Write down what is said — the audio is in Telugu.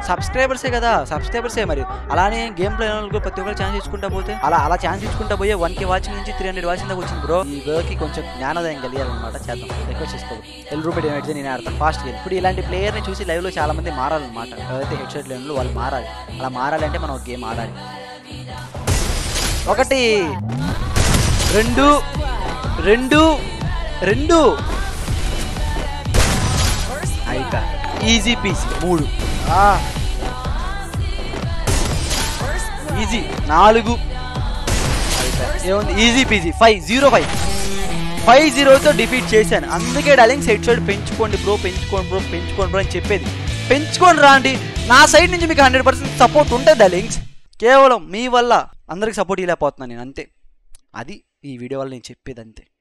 సబ్స్క్రైబర్సే కదా సబ్స్క్రైబర్సే మరి అలానే గేమ్ ప్లే ప్రతి ఒక్కరు ఛాన్స్ ఇచ్చుకుంటా పోతే అలా అలా ఛాన్స్ ఇచ్చుకుంటా పోయే వన్ కే వాచింగ్ నుంచి త్రీ హండ్రెడ్ వాచింగ్ దాకా వచ్చింది బ్రో ఈ వర్క్ కి కొంచెం జ్ఞానోదయం కలిగాలన్నమాట చేద్దాం రిక్వెస్ట్ చేసుకోవాలి ఎల్ రూపీ అయితే నేను ఆడతాను ఫాస్ట్ గేమ్ ఇప్పుడు ఇలాంటి ప్లేయర్ ని చూసి లైవ్ లో చాలా మంది మారాలన్నమాట ఎవరైతే హెడ్ షాట్ లేని వాళ్ళు మారాలి అలా మారాలంటే మనం ఒక గేమ్ ఆడాలి ఒకటి రెండు రెండు రెండు అయిపోయా ఈజీ పీసీ మూడు ఈజీ నాలుగు అయిపోయా. ఏముంది easy peasy five zero five five జీరోతో డిఫీట్ చేశాను అందుకే డార్లింగ్స్ హెడ్ షాట్ పెంచుకోండి బ్రో పెంచుకోండి బ్రో పెంచుకోండి బ్రో అని చెప్పేది పెంచుకోండి రాండి నా సైడ్ నుంచి మీకు హండ్రెడ్ పర్సెంట్ సపోర్ట్ ఉంటుంది డార్లింగ్స్ కేవలం మీ వల్ల అందరికి సపోర్ట్ ఇవ్వలేకపోతున్నాను నేను అంతే అది ఈ వీడియో వల్ల నేను చెప్పేది అంతే